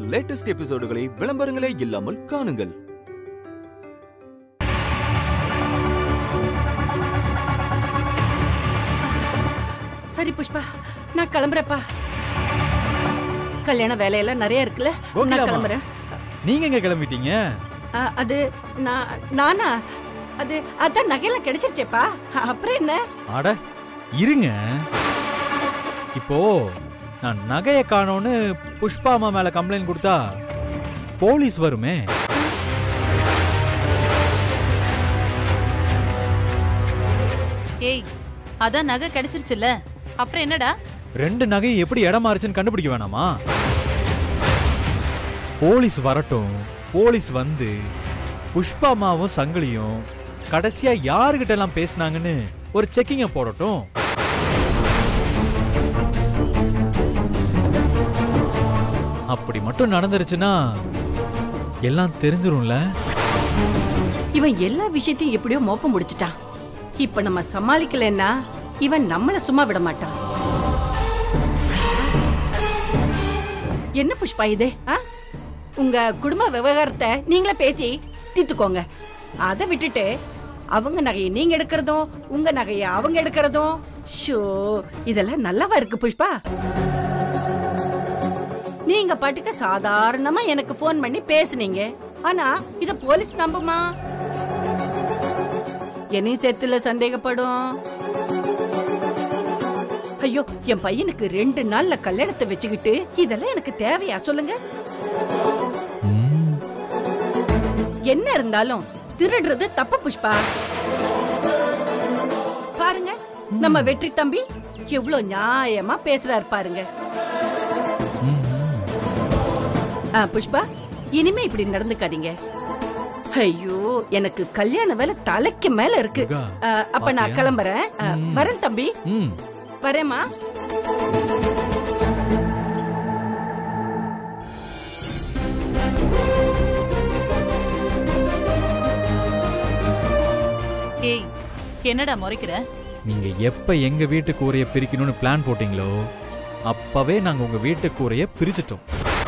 Latest எபிசோடுகளை விளம்பரங்களே இல்லாமல் காணுங்கள் சரி புஷ்பா நான் கிளம்புறேப்பா கல்யாண வேலையெல்லாம் நிறைய இருக்குல்ல கோகிலாமா. நான் கிளம்புறேன் நீங்க எங்க கிளம்பிட்டீங்க அ, அது நான் நானா அது அதான் நகையெல்லாம் கிடைச்சிருச்சேப்பா அப்புறம் என்ன அட இருங்க இப்போ நான் நகைய காணோன்னு புஷ்பா அம்மா மேல கம்ப்ளைண்ட் கொடுத்தா போலீஸ் வருமே ஏய் அதான் நகை கிடைச்சிருச்சுல்ல அப்புறம் என்னடா ரெண்டு நகை எப்படி இடம் மாறுச்சுன்னு கண்டுபிடிக்க வேணாமா போலீஸ் வரட்டும் போலீஸ் வந்து புஷ்பா அம்மாவும் சங்கிலியும் கடைசியா யாருகிட்ட எல்லாம் பேசுனாங்கன்னு ஒரு செக்கிங்க போடட்டும் அப்படி மட்டும் நடந்துருச்சுன்னா எல்லாம் தெரிஞ்சிரும்ல இவன் எல்லா விஷயத்தையும் எப்படியோ மோப்பம் முடிச்சிட்டான் இப்ப நம்ம சமாளிக்கலைன்னா இவன் நம்மள சும்மா விட மாட்டான் என்ன புஷ்பா இது ஆ? உங்க குடும்ப விவகாரத்தை நீங்களே பேசி தீர்த்துக்கோங்க அதை விட்டுட்டு அவங்க நகையை நீங்க எடுக்கிறதும் உங்க நகையை அவங்க எடுக்கிறதும் ஷோ இதெல்லாம் நல்லாவா இருக்கு புஷ்பா நீங்க பாட்டுக்கு சாதாரணமா எனக்கு ஃபோன் பண்ணி பேசுனீங்க ஆனா இத போலீஸ் நம்புமா என்னையும் சேர்த்துல சந்தேகப்படும் ஐயோ என் பையனுக்கு ரெண்டு நாள்ல கல்யாணத்தை வச்சுக்கிட்டு இதெல்லாம் எனக்கு தேவையா சொல்லுங்க ம், என்ன இருந்தாலும் திருடுறது தப்பு புஷ்பா பாருங்க நம்ம வெற்றி தம்பி எவ்வளவு நியாயமா பேசுறாரு பாருங்க ம், ம். ஆ, புஷ்பா இனிமே இப்படி நடந்துக்காதீங்க ஐயோ எனக்கு கல்யாண வேலை தலைக்கு மேல இருக்கு முருகா, ஆ, அப்ப நான் பாத்தியா? கிளம்புறேன் ஆ, ம். வரேன் தம்பி ம் வரேம்மா ஏய் என்னடா முறைக்கிற நீங்க எப்ப எங்க வீட்டு கூரைய பிரிக்கணும்னு பிளான் போட்டீங்களோ அப்பவே நாங்க உங்க வீட்டு கூரைய பிரிச்சிட்டோம்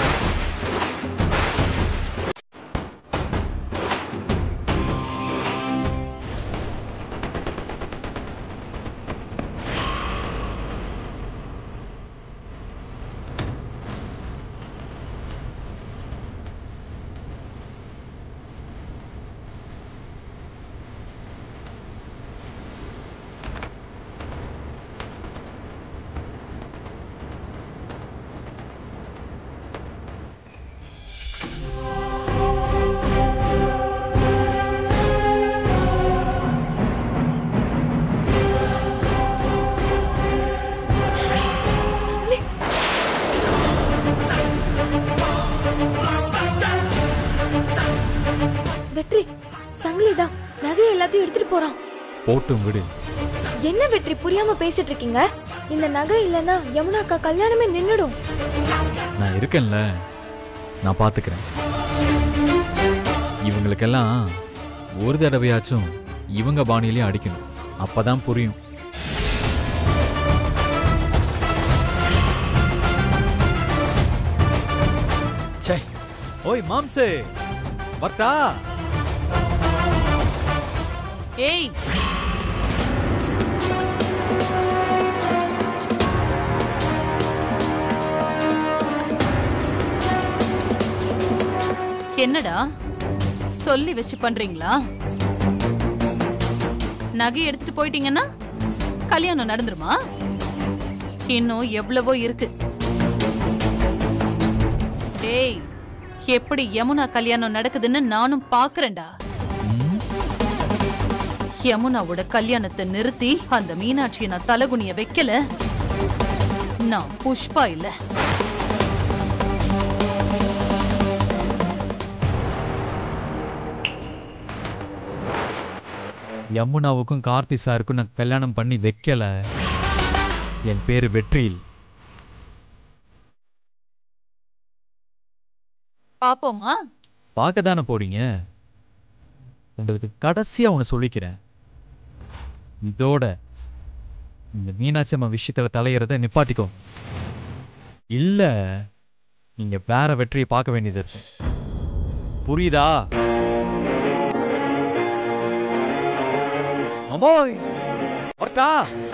வெற்றி சங்கிலி தான் நகையை எல்லாத்தையும் எடுத்துட்டு போறான் போட்டும் விடு என்ன வெற்றி புரியாம பேசிட்டு இருக்கீங்க இந்த நகை இல்லனா யமுனா அக்கா கல்யாணமே நின்னுடும் நான் இருக்கேன்ல நான் பாத்துக்கிறேன் இவங்களுக்கெல்லாம் ஒரு தடவையாச்சும் இவங்க பாணியிலே அடிக்கணும் அப்பதான் புரியும் ச்சே ஓய் மாம்சே வரட்டா ஏய் என்னடா சொல்லி வச்சு பண்றீங்களா நகை எடுத்துட்டு போயிட்டீங்கன்னா கல்யாணம் நடந்துருமா இன்னும் எவ்வளவோ இருக்கு டேய் எப்படி யமுனா கல்யாணம் நடக்குதுன்னு நானும் பாக்குறேன்டா ம், யமுனாவோட கல்யாணத்தை நிறுத்தி அந்த மீனாட்சியை நான் தலகுனிய வைக்கல நான் புஷ்பா இல்ல யமுனாவுக்கும் கார்த்தி சாருக்கும் நான் கல்யாணம் பண்ணி வைக்கல என் பேரு வெற்றியில் பாப்போமா பார்க்க தானே போறீங்க உங்களுக்கு கடைசியா ஒன்று சொல்லிக்கிறேன் இதோட இந்த மீனாட்சி அம்மா விஷயத்துல தலையிறத நிப்பாட்டிக்கோ இல்ல நீங்க வேற வெற்றியை பார்க்க வேண்டியது இருக்கு புரியுதா அம்மாய் வரட்டா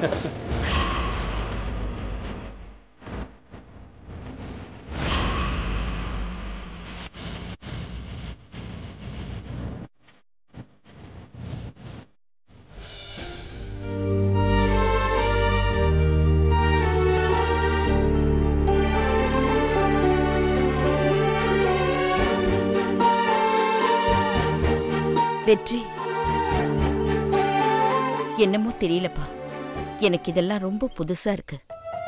வெற்றி என்னமோ தெரியலப்பா எனக்கு இதெல்லாம் ரொம்ப புதுசா இருக்கு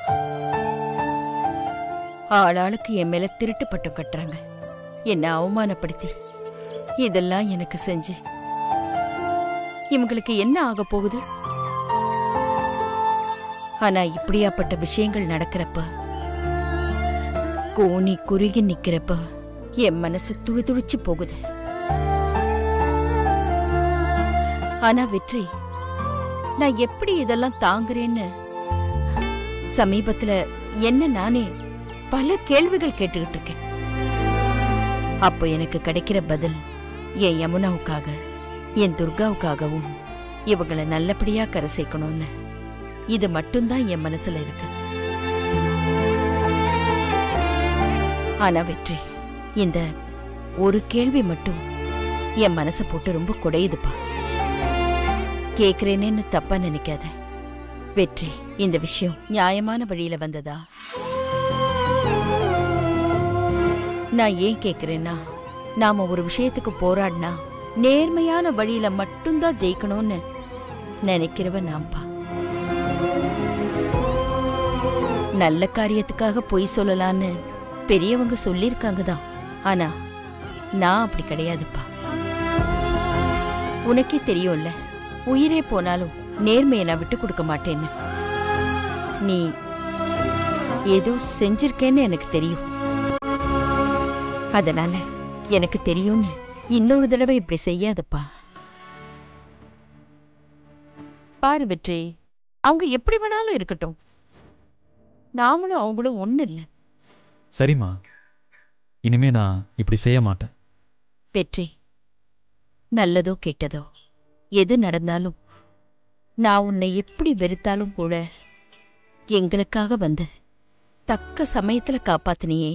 ஆளாளுக்கு என் மேல திருட்டு பட்டம் கட்டுறாங்க என்ன அவமானப்படுத்தி இதெல்லாம் எனக்கு செஞ்சு இவங்களுக்கு என்ன ஆக போகுது ஆனா இப்படியாப்பட்ட விஷயங்கள் நடக்கிறப்ப கூனி குறுகி நிக்கிறப்ப என் மனசு துடி துடிச்சு போகுது ஆனா வெற்றி நான் எப்படி இதெல்லாம் தாங்குறேன்னு சமீபத்துல என்ன நானே பல கேள்விகள் கேட்டுக்கிட்டு இருக்கேன் அப்போ எனக்கு கிடைக்கிற பதில் என் யமுனாவுக்காக என் துர்காவுக்காகவும் இவங்கள நல்லபடியா கரை சேர்க்கணும்னு இது மட்டும்தான் என் மனசுல இருக்கு ஆனா வெற்றி இந்த ஒரு கேள்வி மட்டும் என் மனசை போட்டு ரொம்ப குடையுதுப்பா கேக்குறேனேன்னு தப்பா நினைக்காத வெற்றி இந்த விஷயம் நியாயமான வழியில வந்ததா நான் ஏன் கேக்குறேன்னா நாம ஒரு விஷயத்துக்கு போராடினா நேர்மையான வழியில மட்டும்தான் ஜெயிக்கணும்னு நினைக்கிறவ நான்பா நல்ல காரியத்துக்காக பொய் சொல்லலான்னு பெரியவங்க சொல்லியிருக்காங்க தான் ஆனா நான் அப்படி கிடையாதுப்பா உனக்கே தெரியும்ல உயிரே போனாலும் நேர்மையை நான் விட்டு கொடுக்க மாட்டேன்னு நீ ஏதோ செஞ்சிருக்கேன்னு எனக்கு தெரியும் அதனால எனக்கு தெரியும்னு இன்னொரு தடவை இப்படி செய்யாதப்பா பாரு வெற்றி அவங்க எப்படி வேணாலும் இருக்கட்டும் நாமளும் அவங்களும் ஒண்ணு இல்ல சரிம்மா இனிமே நான் இப்படி செய்ய மாட்டேன் வெற்றி நல்லதோ கெட்டதோ எது நடந்தாலும் நான் உன்னை எப்படி வெறுத்தாலும் கூட எங்களுக்காக வந்து தக்க சமயத்துல காப்பாத்தினியே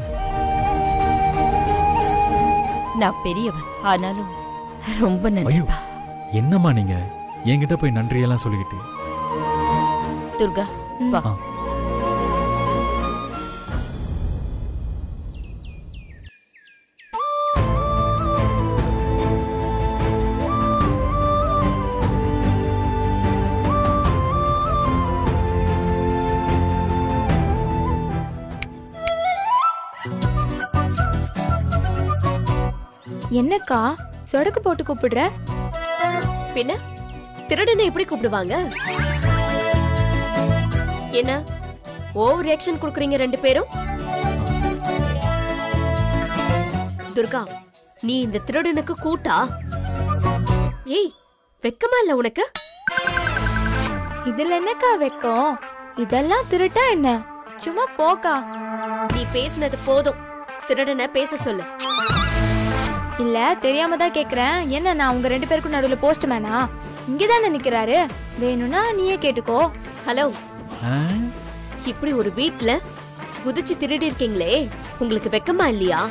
நான் பெரியவன் ஆனாலும் ரொம்ப ஐயோ நன்றிப்பா என்னம்மா நீங்க என்கிட்ட போய் நன்றியெல்லாம் சொல்லிக்கிட்டு துர்கா வா ஆ. என்னக்கா சொடக்கு போட்டு கூப்பிடுற பின்ன திருடனை எப்படி கூப்பிடுவாங்க என்ன ஓவர் ரியாக்ஷன் கொடுக்குறீங்க ரெண்டு பேரும் துர்கா நீ இந்த திருடனுக்கு கூட்டா ஏய் வெக்கமா இல்ல உனக்கு இதுல என்னக்கா வெக்கம் இதெல்லாம் திருட்டா என்ன சும்மா போக்கா நீ பேசினது போதும் திருடனை பேச சொல்லு இல்ல தெரியாம தான் கேக்குறேன் என்ன நான் உங்க ரெண்டு பேருக்கும் நடுவுல போஸ்ட்மேனா இங்கதானே நிக்கிறாரு வேணும்னா நீயே கேட்டுக்கோ ஹலோ ஆ? இப்படி ஒரு வீட்ல குதிச்சு திருடி இருக்கீங்களே உங்களுக்கு வெக்கமா இல்லையா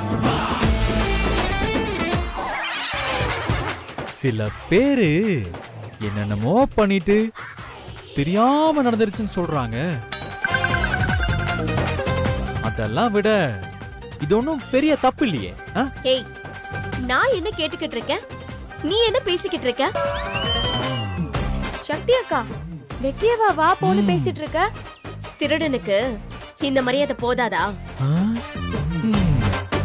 சில பேரு என்னென்னமோ பண்ணிட்டு தெரியாம நடந்துருச்சுன்னு சொல்றாங்க அதெல்லாம் விட இது ஒன்றும் பெரிய தப்பு இல்லையே ஆ? ஏய் நான் என்ன கேட்டுக்கிட்டு இருக்கேன் நீ என்ன பேசிக்கிட்டு இருக்க சக்தி அக்கா வெற்றியவா வா போன்னு பேசிட்டு இருக்க திருடனுக்கு இந்த மரியாதை போதாதா ஆ? ம்,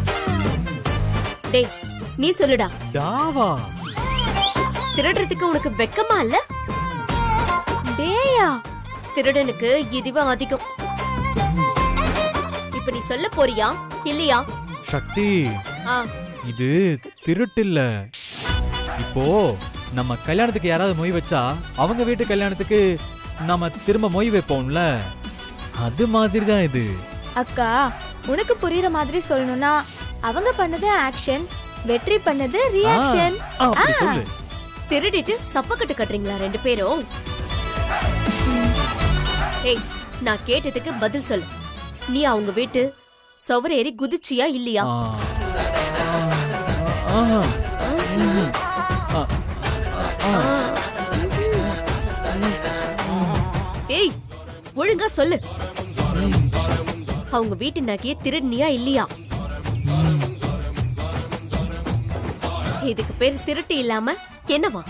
டேய் நீ சொல்லுடா டாவா திருடுறதுக்கு உனக்கு வெக்கமா இல்ல டேயா திருடனுக்கு இதுவே அதிகம் இப்ப நீ சொல்ல போறியா இல்லையா சக்தி ஆ இது திருட்டு இல்ல இப்போ நம்ம கல்யாணத்துக்கு யாராவது மொய் வச்சா அவங்க வீட்டு கல்யாணத்துக்கு நம்ம திரும்ப மொய் வைப்போம்ல அது மாதிரி தான் இது அக்கா உனக்கு புரியுற மாதிரி சொல்லணும்னா அவங்க பண்ணது ஆக்ஷன் வெற்றி பண்ணது ரியாக்ஷன் ஆ, அப்படி சொல்லு திருடிட்டு சப்பக்கட்டு கட்டுறீங்களா ரெண்டு பேரும் ஏய் நான் கேட்டதுக்கு பதில் சொல்லு நீ அவங்க வீட்டு சுவர் ஏறி குதிச்சியா இல்லையா ஆ. ஆ. ம். ஆ. ஆ. ஏய் ஒழுங்கா சொல்லு அவங்க வீட்டு நகைய திருடினியா இல்லையா இதுக்கு பேர் திருட்டு இல்லாம என்னவா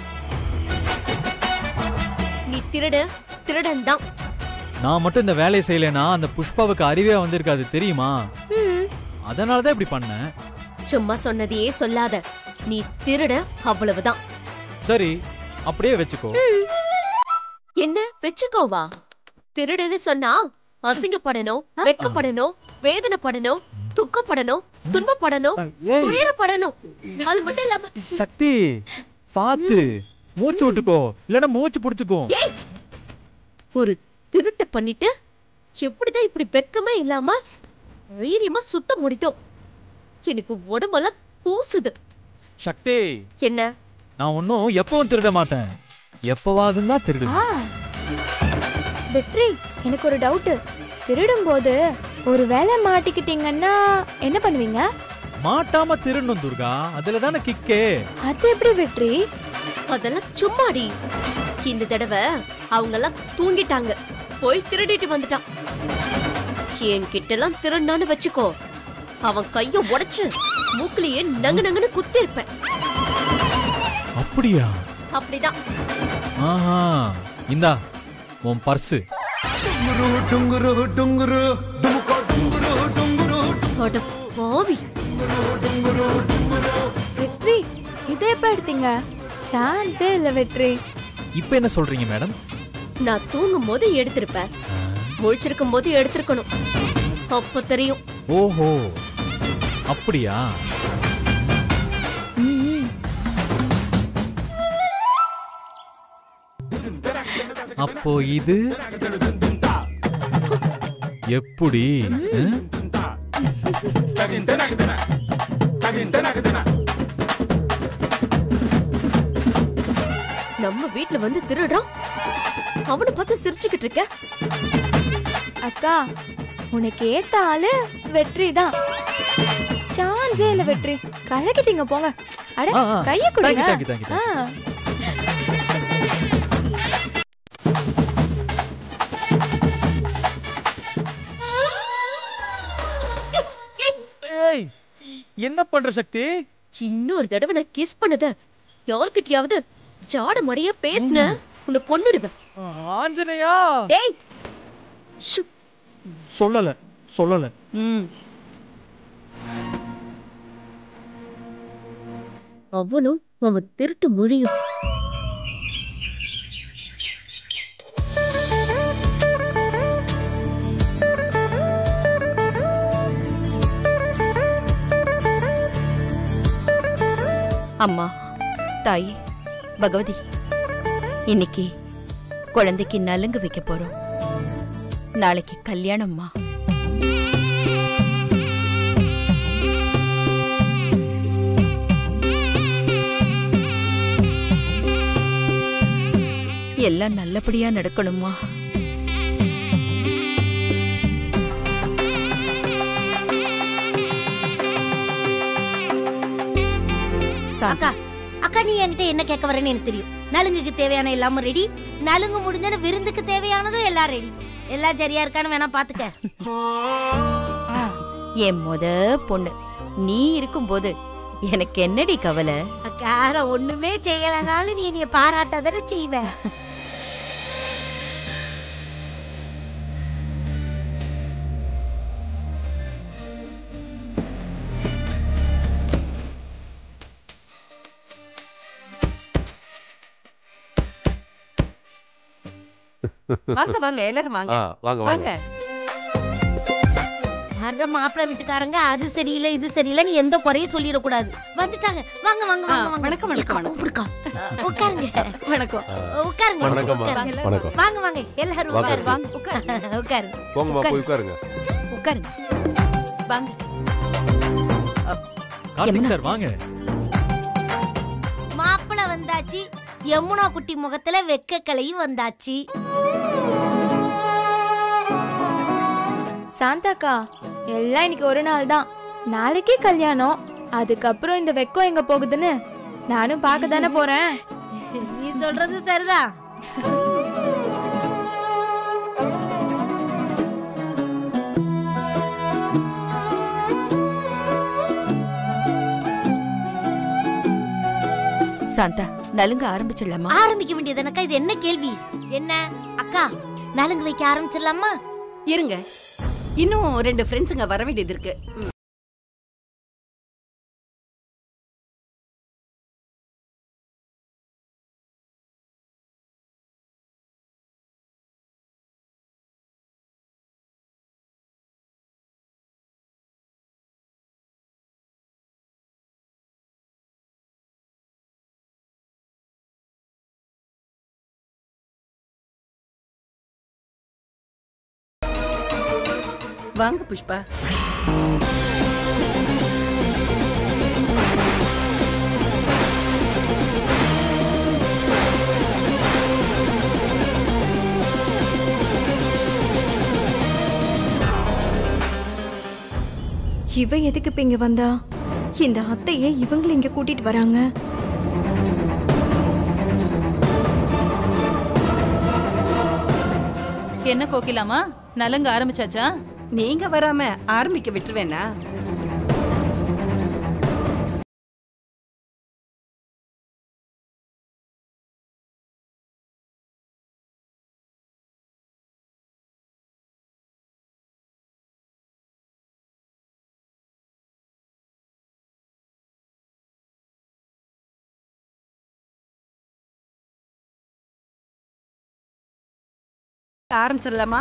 நீ திருட திருடன் தான் நான் மட்டும் இந்த வேலையை செய்யலைன்னா அந்த புஷ்பாவுக்கு அறிவே வந்திருக்காது தெரியுமா அதனால தான் இப்படி பண்ணேன் சும்மா சொன்னதையே சொல்லாத நீ திருட அவ்வளவுதான் சரி அப்படியே வச்சுக்கோ என்ன வெச்சுக்கோவா திருடுன்னு சொன்னா அசிங்கப்படணும் வெக்கப்படணும் வேதனைப்படணும் துக்கப்படணும் துன்பப்படணும் துயரப்படணும் அது மட்டும் இல்லாம சக்தி பார்த்து மூச்சு விட்டுக்கோ இல்லைன்னா மூச்சு பிடிச்சுக்கோ ஏய் ஒரு திருட்ட பண்ணிட்டு எப்படிதான் இப்படி வெக்கமே இல்லாம வீரியமா சுத்த முடித்தோம் எனக்கு உடம்பெல்லாம் பூசுது சக்தி என்ன நான் ஒன்றும் எப்பவும் திருட மாட்டேன் எப்பவாதும் தான் திருடுவேன் வெற்றி எனக்கு ஒரு டவுட் திருடும் போது ஒரு வேலை மாட்டிக்கிட்டீங்கன்னா என்ன பண்ணுவீங்க மாட்டாம திருடணும் துர்கா அதுல தானே கிக்கே அது எப்படி வெற்றி அதெல்லாம் சும்மாடி இந்த தடவை அவங்க எல்லாம் தூங்கிட்டாங்க போய் திருடிட்டு வந்துட்டான் என்கிட்ட எல்லாம் திருடான்னு வச்சுக்கோ அவன் கைய உடைச்சு மூக்குலயே நங்கு நங்குன்னு குத்தி இருப்பேன் அப்படியா அப்படிதான் ஆஹா இந்தா உன் பர்ஸு அட பாவி வெற்றி இதை எப்ப எடுத்தீங்க சான்ஸே இல்ல வெற்றி இப்போ என்ன சொல்றீங்க மேடம் நான் தூங்கும் போது எடுத்திருப்பேன் முழிச்சிருக்கும் போது எடுத்திருக்கணும் அப்ப தெரியும் ஓஹோ அப்படியா ம், அப்போ இது எப்படி ஆ? நம்ம வீட்ல வந்து திருடுறான் அவனை பார்த்து சிரிச்சுக்கிட்டு இருக்க அக்கா உனக்கு ஏத்த ஆளு வெற்றி தான் சான்ஸே இல்ல வெற்றி கலக்கிட்டீங்க போங்க அட ஆ, ஆ. கைய Thank you, கொடுங்க thank you, thank you, thank you. ஆ. ஏய் என்ன பண்ற சக்தி இன்னொரு தடவை நான் கிஸ் பண்ணத யார்கிட்டயாவது ஜாட மடைய பேசுன உன்னை கொன்னுடுவேன் ஆஞ்சனையா டேய் ஷு. சொல்லல சொல்லல ம். அவனும் அவன் திருட்டு மொழியும் அம்மா தாய் பகவதி இன்னைக்கு குழந்தைக்கு நலுங்கு வைக்க போறோம் நாளைக்கு கல்யாணம்மா எல்லாம் நல்லபடியா நடக்கணுமா அக்கா அக்கா நீ என்கிட்ட என்ன கேட்க வரேன்னு எனக்கு தெரியும் நலுங்குக்கு தேவையான எல்லாமும் ரெடி நலுங்கு முடிஞ்சன விருந்துக்கு தேவையானதும் எல்லாம் ரெடி எல்லாம் சரியா இருக்கான்னு வேணா பாத்துக்க என் முத பொண்ணு நீ இருக்கும்போது எனக்கு என்னடி கவலை அக்கா நான் ஒண்ணுமே செய்யலனாலும் நீ என்னைய பாராட்டாதானே செய்வ வாங்க வாங்க எல்லாரும் வாங்க ஆ வாங்க வாங்க வர்ற மாப்பிள்ளை வீட்டுக்காரங்க அது சரியில்லை இது சரியில்லை நீ எந்த குறையும் சொல்லிடக்கூடாது வந்துட்டாங்க வாங்க வாங்க ஆ, வாங்க வாங்க வணக்கம், வணக்கம், ஏக்கா, வணக்கம். கூப்பிடுக்கா. உட்காருங்க வணக்கம் உட்காருங்க வணக்கம்மா. உட்காருங்க. வணக்கம் வாங்க வாங்க எல்லாரும் வாங்க. உட்காரு வாங்க உட்காருங்க உட்காருங்க போங்கம்மா போய் உட்காருங்க உட்காருங்க வாங்க கார்த்திக் சார் வாங்க மாப்பிள வந்தாச்சு யமுனா குட்டி முகத்துல வெக்க கலையும் வந்தாச்சு சாந்தாக்கா எல்லாம் இன்னைக்கு ஒரு நாள் தான் நாளைக்கே கல்யாணம் அதுக்கப்புறம் இந்த வெக்கம் எங்க போகுதுன்னு நானும் பார்க்க தானே போறேன் நீ சொல்றது சரிதான் சாந்தா நலுங்க ஆரம்பிச்சிடலாமா ஆரம்பிக்க வேண்டியது எனக்கா இது என்ன கேள்வி என்ன அக்கா நலுங்கு வைக்க ஆரம்பிச்சிடலாமா இருங்க இன்னும் ரெண்டு ஃப்ரெண்ட்ஸுங்க வர வேண்டியது இருக்கு ம். வாங்க புஷ்பா இவ எதுக்கு இப்ப இங்க வந்தா இந்த அத்தையை இவங்களை இங்க கூட்டிட்டு வராங்க என்ன கோகிலாமா நலங்க ஆரம்பிச்சாச்சா நீங்க வராம ஆரம்பிக்க விட்டுருவேனா ஆரம்பிச்சிடலாமா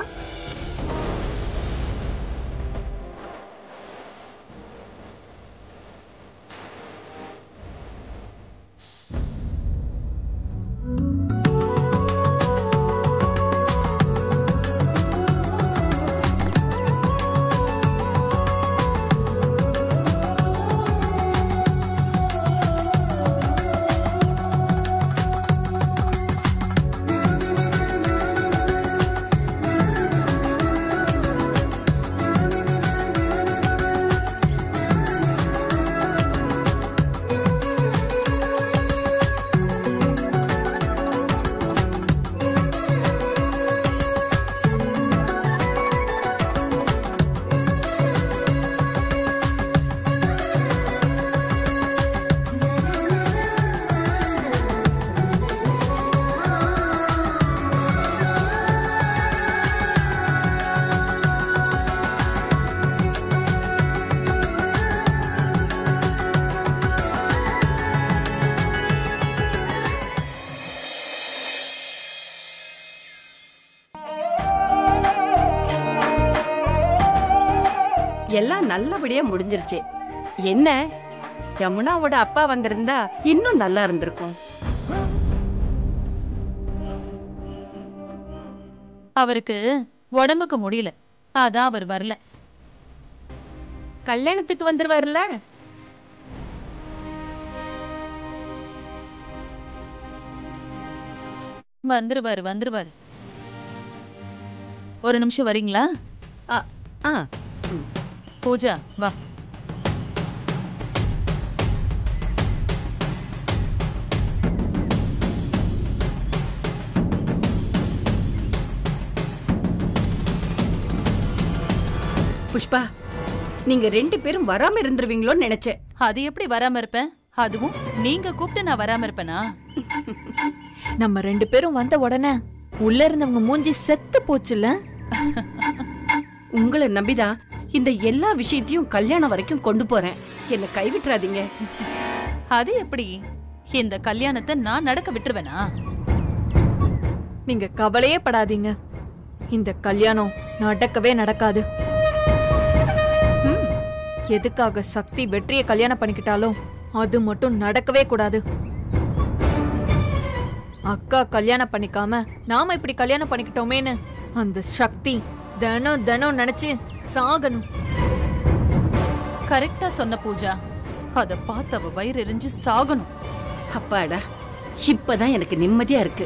எல்லாம் நல்லபடியா முடிஞ்சிருச்சு என்ன யமுனாவோட அப்பா வந்திருந்தா இன்னும் நல்லா இருந்திருக்கும் அவருக்கு உடம்புக்கு முடியல அதான் அவர் வரல கல்யாணத்துக்கு வந்துருவாருல வந்துருவாரு வந்துருவாரு ஒரு நிமிஷம் வரீங்களா ஆ பூஜா வா புஷ்பா நீங்க ரெண்டு பேரும் வராம இருந்துருவீங்களோன்னு நினைச்சேன் அது எப்படி வராம இருப்பேன் அதுவும் நீங்க கூப்பிட்டு நான் வராம இருப்பேனா நம்ம ரெண்டு பேரும் வந்த உடனே உள்ள இருந்தவங்க மூஞ்சி செத்து போச்சுல உங்களை நம்பிதான் இந்த எல்லா விஷயத்தையும் கல்யாணம் வரைக்கும் கொண்டு போறேன் என்னை கைவிட்டுறாதீங்க அது எப்படி இந்த கல்யாணத்தை நான் நடக்க விட்டுருவேனா நீங்க கவலையே படாதீங்க இந்த கல்யாணம் நடக்கவே நடக்காது ம், எதுக்காக சக்தி வெற்றியை கல்யாணம் பண்ணிக்கிட்டாலும் அது மட்டும் நடக்கவே கூடாது அக்கா கல்யாணம் பண்ணிக்காம நாம இப்படி கல்யாணம் பண்ணிக்கிட்டோமேன்னு அந்த சக்தி தினம் தினம் நினைச்சு சாகணும் கரெக்டா சொன்ன பூஜா அத பார்த்து அவ வயிறு எரிஞ்சு சாகணும் அப்பாடா இப்பதான் எனக்கு நிம்மதியா இருக்கு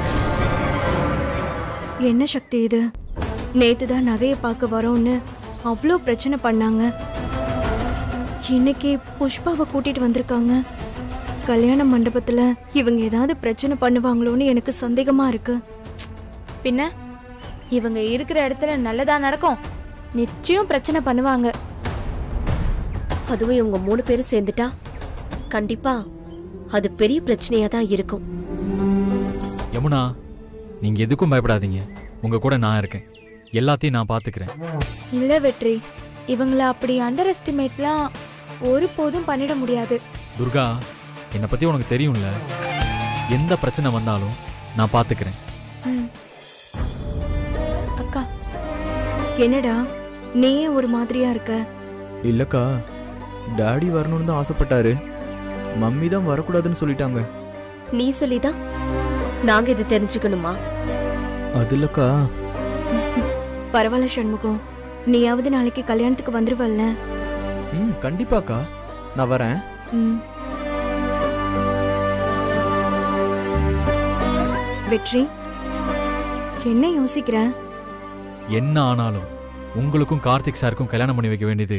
என்ன சக்தி இது நேத்து தான் நகையை பார்க்க வரோம்னு அவ்வளோ பிரச்சனை பண்ணாங்க இன்னைக்கு புஷ்பாவை கூட்டிட்டு வந்திருக்காங்க கல்யாண மண்டபத்துல இவங்க ஏதாவது பிரச்சனை பண்ணுவாங்களோன்னு எனக்கு சந்தேகமா இருக்கு பின்ன இவங்க இருக்கிற இடத்துல நல்லதா நடக்கும் நிச்சயம் பிரச்சனை பண்ணுவாங்க அதுவும் இவங்க மூணு பேரும் சேர்ந்துட்டா கண்டிப்பா அது பெரிய பிரச்சனையா தான் இருக்கும் யமுனா நீங்க எதுக்கும் பயப்படாதீங்க உங்க கூட நான் இருக்கேன் எல்லாத்தையும் நான் பாத்துக்கிறேன் இல்ல வெற்றி இவங்கள அப்படி அண்டர் எஸ்டிமேட்லாம் ஒருபோதும் பண்ணிட முடியாது துர்கா என்னை பத்தி உனக்கு தெரியும்ல எந்த பிரச்சனை வந்தாலும் நான் பாத்துக்கிறேன் ம். அக்கா என்னடா நீயே ஒரு மாதிரியா இருக்க இல்லக்கா டாடி வரணும்னு தான் ஆசைப்பட்டாரு மம்மி தான் வரக்கூடாதுன்னு சொல்லிட்டாங்க நீ சொல்லிதான் நாங்க இது தெரிஞ்சுக்கணுமா அது இல்லக்கா பரவாயில்ல சண்முகம் நீயாவது நாளைக்கு கல்யாணத்துக்கு வந்துருவல்ல ம் கண்டிப்பாக்கா நான் வரேன் ம். வெற்றி என்ன யோசிக்கிற என்ன ஆனாலும் உங்களுக்கும் கார்த்திக் சாருக்கும் கல்யாணம் பண்ணி வைக்க வேண்டியது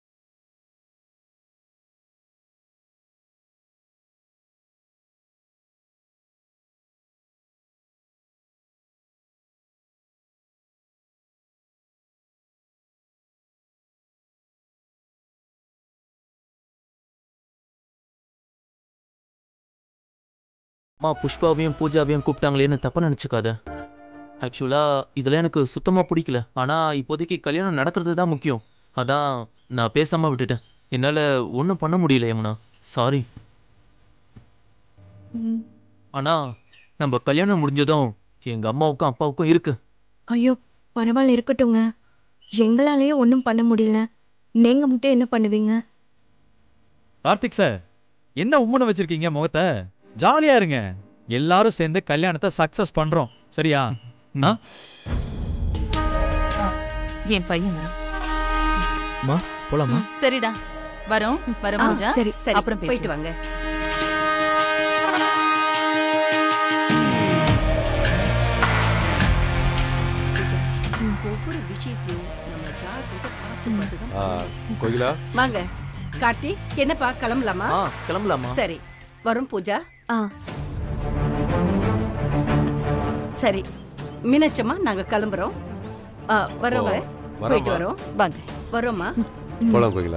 அம்மா புஷ்பாவையும் பூஜாவையும் கூப்பிட்டாங்களேன்னு தப்பா நினச்சிக்காத ஆக்சுவலாக இதெல்லாம் எனக்கு சுத்தமாக பிடிக்கல ஆனால் இப்போதைக்கு கல்யாணம் நடக்கிறது தான் முக்கியம் அதான் நான் பேசாமல் விட்டுட்டேன் என்னால் ஒன்றும் பண்ண முடியல யமுனா சாரி ஆனால் நம்ம கல்யாணம் முடிஞ்சதும் எங்கள் அம்மாவுக்கும் அப்பாவுக்கும் இருக்கு ஐயோ பரவாயில்ல இருக்கட்டுங்க எங்களாலேயே ஒன்றும் பண்ண முடியல நீங்க மட்டும் என்ன பண்ணுவீங்க கார்த்திக் சார் என்ன உம்முன வச்சிருக்கீங்க முகத்தை ஜாலியா இருங்க எல்லாரும் சேர்ந்து கல்யாணத்தை சக்சஸ் பண்றோம் சரியா ஆ? என் பையன் வரும் மா போலாமா சரிடா வரோம் வரோம் ஆ, பூஜா சரி சரி அப்புறம் போயிட்டு பேசலாம். வாங்க பூஜா, ஒவ்வொரு விஷயத்தையும் நம்ம ஜாக்கிரதை பார்த்து பார்த்து தான் பண்ணணும். கோகிலா வாங்க கார்த்தி என்னப்பா கிளம்பலாமா ஆ கிளம்பலாமா சரி வரும் பூஜா ஆ சரி மீனாட்சம்மா நாங்க கிளம்புறோம் ஆ, வரோங்க போயிட்டு வரோம் வாங்க வரோம்மா போலாம் கோகிலா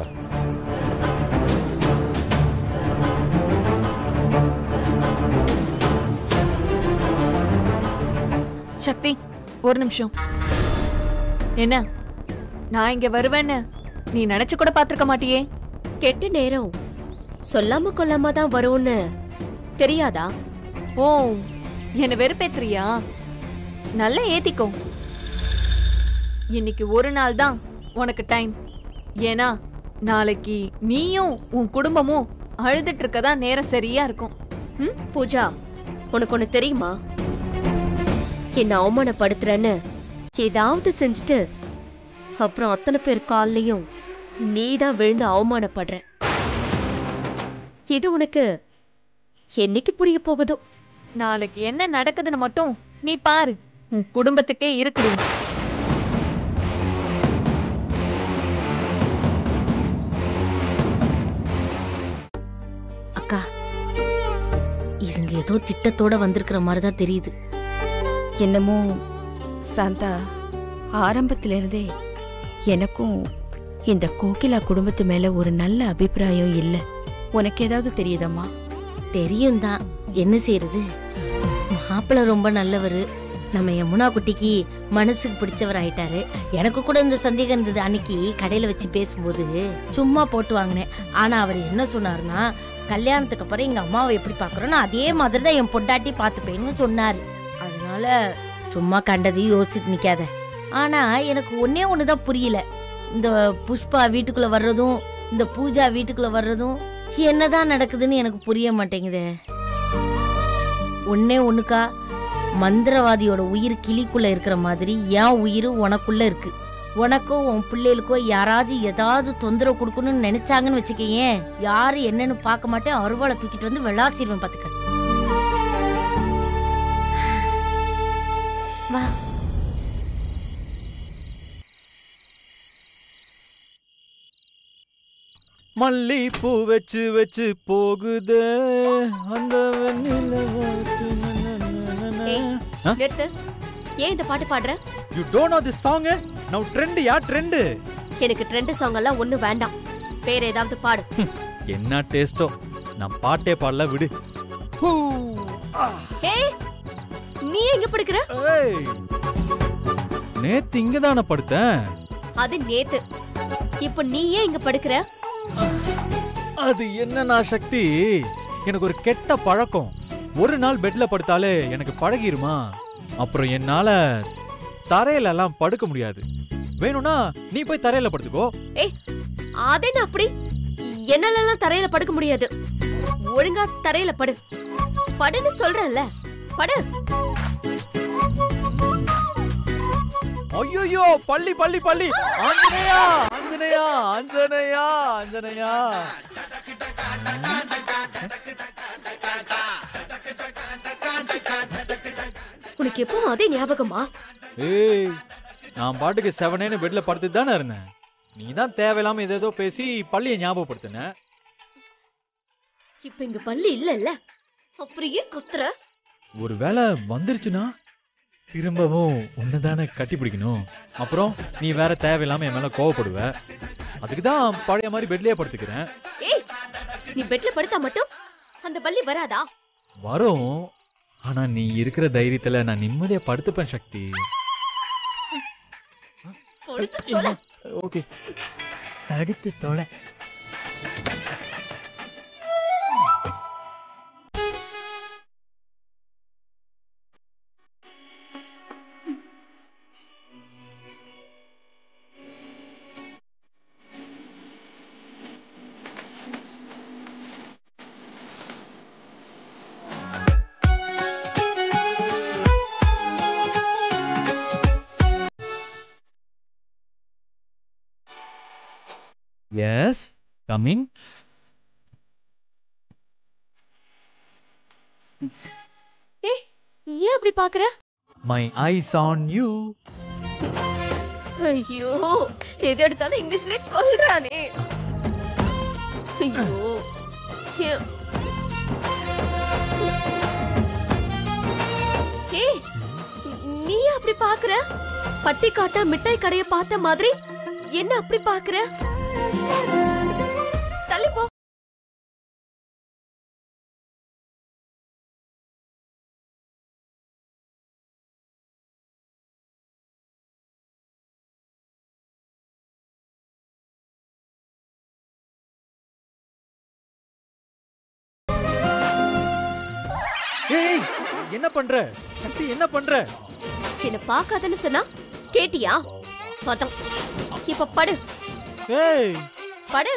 சக்தி ஒரு நிமிஷம் என்ன நான் இங்க வருவேன்னு நீ நினைச்சு கூட பாத்திருக்க மாட்டியே கெட்ட நேரம் சொல்லாம கொல்லாம தான் வரும்னு தெரியாதா ஓ என்ன வெறுப்பேத்துறியா நல்லா ஏத்திக்கோ இன்னைக்கு ஒரு நாள் தான் உனக்கு டைம் ஏன்னா நாளைக்கு நீயும் உன் குடும்பமும் அழுதுட்டு இருக்கதா நேரம் சரியா இருக்கும் ம் பூஜா உனக்கு ஒண்ணு தெரியுமா என்ன அவமானப்படுத்துறேன்னு ஏதாவது செஞ்சுட்டு அப்புறம் அத்தனை பேர் கால்லயும் நீ தான் விழுந்து அவமானப்படுற இது உனக்கு என்னைக்கு புரிய போகுதோ நாளைக்கு என்ன நடக்குதுன்னு மட்டும் நீ பாரு உன் குடும்பத்துக்கே இருக்குது அக்கா இவங்க ஏதோ திட்டத்தோட வந்திருக்கிற மாதிரி தான் தெரியுது என்னமோ சாந்தா ஆரம்பத்துல இருந்தே எனக்கும் இந்த கோகிலா குடும்பத்து மேல ஒரு நல்ல அபிப்பிராயம் இல்ல உனக்கு ஏதாவது தெரியுதம்மா தெரியும் தான் என்ன செய்யறது மாப்பிள்ளை ரொம்ப நல்லவர் நம்ம யமுனா குட்டிக்கு மனசுக்கு பிடிச்சவர் ஆயிட்டாரு எனக்கு கூட இந்த சந்தேகம் இருந்தது அன்னைக்கு கடையில வச்சு பேசும்போது சும்மா போட்டு வாங்கினேன் ஆனா அவர் என்ன சொன்னாருன்னா கல்யாணத்துக்கு அப்புறம் எங்க அம்மாவை எப்படி பாக்குறோன்னு அதே மாதிரி தான் என் பொண்டாட்டி பார்த்துப்பேன்னு சொன்னாரு அதனால சும்மா கண்டதையும் யோசிச்சுட்டு நிக்காத ஆனா எனக்கு ஒன்னே ஒண்ணுதான் புரியல இந்த புஷ்பா வீட்டுக்குள்ள வர்றதும் இந்த பூஜா வீட்டுக்குள்ள வர்றதும் என்னதான் நடக்குதுன்னு எனக்கு புரிய மாட்டேங்குதே ஒன்னே ஒண்ணுக்கா மந்திரவாதியோட உயிர் கிளிக்குள்ள இருக்கிற மாதிரி என் உயிர் உனக்குள்ள இருக்கு உனக்கோ உன் பிள்ளைகளுக்கோ யாராச்சும் ஏதாவது தொந்தரவு கொடுக்கணும்னு நினைச்சாங்கன்னு வச்சுக்கேன் யாரு என்னன்னு பார்க்க மாட்டேன் அருவாளை தூக்கிட்டு வந்து வெள்ளாசிடுவேன் பாத்துக்க வா மல்லிப்பூ வச்சு வச்சு போகுதே அந்த ஏய், நிறுத்து ஏன் இந்த பாட்டு பாடுற you don't know this song now trend yeah trend எனக்கு ட்ரெண்ட் சாங் எல்லாம் ஒண்ணு வேண்டாம் வேற ஏதாவது பாடு என்ன டேஸ்டோ நான் பாட்டே பாடல விடு ஹூ, ஆ, ஏய் நீ எங்க படுக்கிற ஏய். நேத்து இங்க தானே படுத்தேன் அது நேத்து இப்ப நீ ஏன் இங்க படுக்கிற அது என்னன்னா சக்தி எனக்கு ஒரு கெட்ட பழக்கம் ஒரு நாள் பெட்ல படுத்தாலே எனக்கு பழகிருமா அப்புறம் என்னால தரையில எல்லாம் படுக்க முடியாது வேணும்னா நீ போய் தரையில படுத்துக்கோ ஏய் அது என்ன அப்படி என்னால எல்லாம் தரையில படுக்க முடியாது ஒழுங்கா தரையில படு படுன்னு சொல்றேன்ல படு ஐயோ பள்ளி பள்ளி பள்ளி ஆஞ்சநேயா ஆஞ்சநேயா ஆஞ்சநேயா ஆஞ்சநேயா உனக்கு எப்பவும் அதே ஞாபகமா ஏய் நான் பாட்டுக்கு செவனேன்னு பெட்ல படுத்துட்டு தானே இருந்தேன் நீ தான் தேவையில்லாம ஏதேதோ பேசி பள்ளியை ஞாபகப்படுத்தின இப்ப இங்க பள்ளி இல்ல அப்புறம் ஏன் குத்துற ஒரு வேளை வந்துருச்சுன்னா திரும்பவும் உன்னதானே கட்டி பிடிக்கணும் அப்புறம் நீ வேற தேவையில்லாம என் மேல கோவப்படுவ அதுக்கு தான் பழைய மாதிரி பெட்லயே படுத்துக்கிறேன் ஏய் நீ பெட்ல படுத்தா மட்டும் அந்த பள்ளி வராதா வரும் ஆனா நீ இருக்கிற தைரியத்துல நான் நிம்மதியா படுத்துப்பேன் சக்தி படுத்து தொலை. ஓகே அடுத்து தொலை எஸ் கம்மிங் ஏய் ஏன் அப்படி பாக்குற மை ஐஸ் ஆன் யூ ஐயோ எது எடுத்தாலும் இங்கிலீஷ்ல கொல்றானே ஐயோ ஏ- ஏய் நீ ஏன் அப்படி பாக்குற பட்டி காட்ட மிட்டாய் கடைய பார்த்த மாதிரி என்ன அப்படி பாக்குற தள்ளி போ ஏய் என்ன பண்ற சக்தி என்ன பண்ற என்ன பார்க்காதன்னு சொன்னா கேட்டியா அதான் இப்ப படு ஏய் படு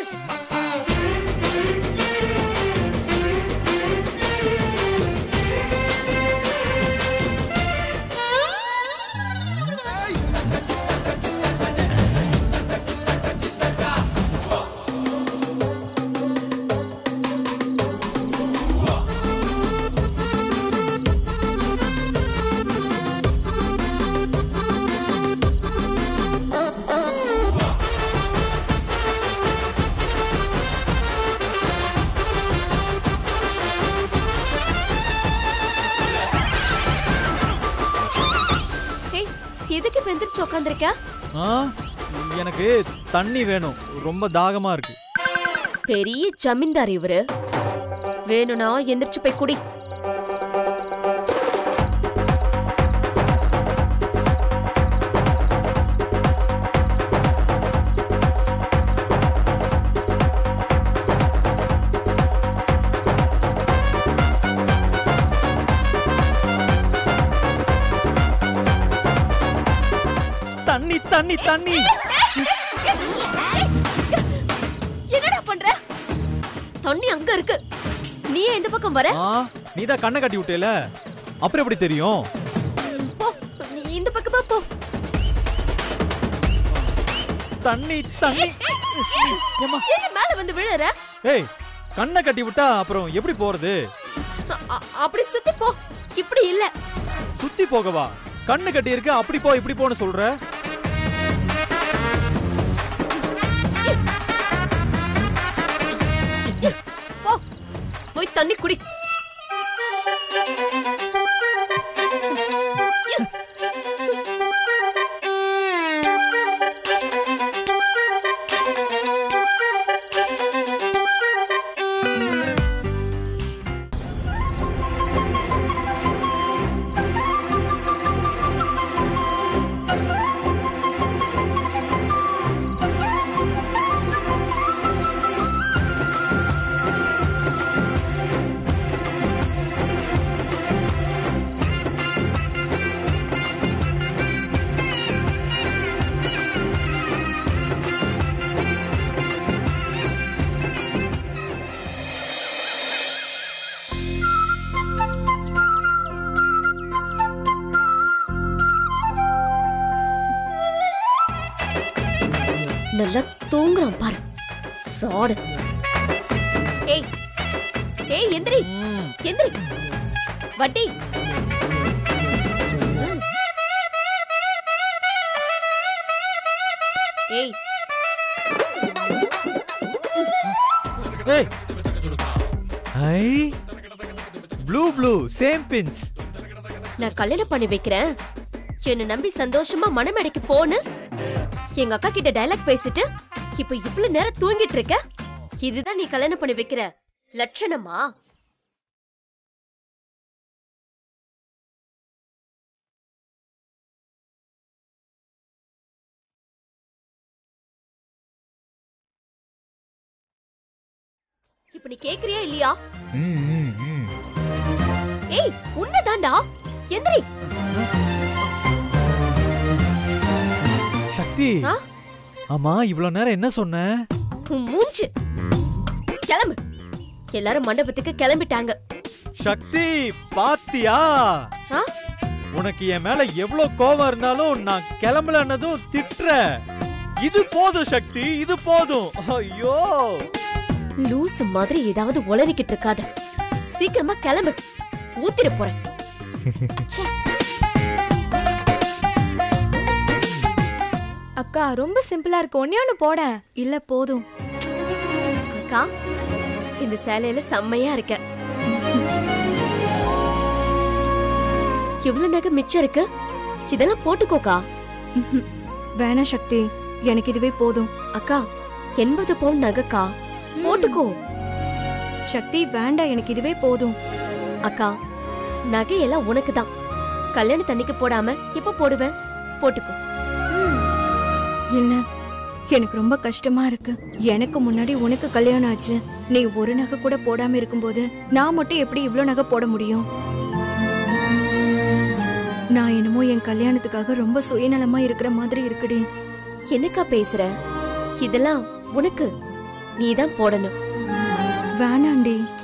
ஏய் எதுக்கு இப்ப எந்திரிச்சு உட்காந்துருக்க ஆ எனக்கு தண்ணி வேணும் ரொம்ப தாகமா இருக்கு பெரிய ஜமீன்தார் இவரு வேணும்னா எந்திரிச்சு போய் குடி தண்ணி தண்ணி தண்ணி என்னடா பண்ற தண்ணி அங்க இருக்கு நீ ஏன் இந்த பக்கம் வர ஆ நீ தான் கண்ணை கட்டி விட்டேல அப்புறம் எப்படி தெரியும் போ நீ இந்த பக்கமா போ தண்ணி தண்ணி ஏம்மா. என்ன மேல வந்து விழுற ஏய் கண்ணை கட்டி விட்டா அப்புறம் எப்படி போறது அ- அ- அப்படி சுத்தி போ இப்படி இல்ல சுத்தி போகவா கண்ணு கட்டி இருக்கு அப்படி போ இப்படி போன்னு சொல்ற போ போய் தண்ணி குடி நல்லா தூங்குறான் பாரு ஃப்ராடு ஏய் ஏய் எந்திரி எந்திரி வட்டி ஏய் ஏய் ஐ ப்ளூ ப்ளூ சேம் பிஞ்ச் நான் கல்யாணம் பண்ணி வைக்கிறேன் என்ன நம்பி சந்தோஷமா மணமேடைக்கு போன்னு எங்க அக்கா கிட்ட டைலாக் பேசிட்டு இப்ப இவ்வளவு நேரம் தூங்கிட்டு இருக்க இதுதான் நீ கல்யாணம் பண்ணி வைக்கிற லட்சணமா இப்ப நீ கேக்குறியா இல்லையா ம், ம், ம். ஏய் உன்னதாண்டா எந்திரி சக்தி ஆ? ஆமா இவ்வளவு நேரம் என்ன சொன்ன உன் மூஞ்சு கிளம்பு எல்லாரும் மண்டபத்துக்கு கிளம்பிட்டாங்க சக்தி பாத்தியா ஆ? உனக்கு என் மேல எவ்வளவு கோபம் இருந்தாலும் நான் கிளம்பலன்னதும் திட்டுற இது போதும் சக்தி இது போதும் ஐயோ லூசு மாதிரி ஏதாவது உளறிக்கிட்டு இருக்காத சீக்கிரமா கிளம்பு ஊத்திட போறேன் ச்சே. அக்கா ரொம்ப சிம்பிளா இருக்கு ஒன்னே ஒன்று போடேன் இல்ல போதும் அக்கா இந்த சேலையில செம்மையா இருக்க இவ்வளவு நகை மிச்சம் இருக்கு இதெல்லாம் போட்டுக்கோக்கா வேணா சக்தி எனக்கு இதுவே போதும் அக்கா எண்பது பவுன் நகைக்கா போட்டுக்கோ சக்தி வேண்டாம் எனக்கு இதுவே போதும் அக்கா நகையெல்லாம் உனக்கு தான் கல்யாண தண்ணிக்கு போடாம இப்ப போடுவேன் போட்டுக்கோ இல்ல எனக்கு ரொம்ப கஷ்டமா இருக்கு எனக்கு முன்னாடி உனக்கு கல்யாணம் ஆச்சு நீ ஒரு நகை கூட போடாம இருக்கும்போது நான் மட்டும் எப்படி இவ்ளோ நகை போட முடியும் நான் என்னமோ என் கல்யாணத்துக்காக ரொம்ப சுயநலமா இருக்கிற மாதிரி இருக்குடி என்னக்கா பேசுற இதெல்லாம் உனக்கு நீதான் போடணும் வேணாண்டி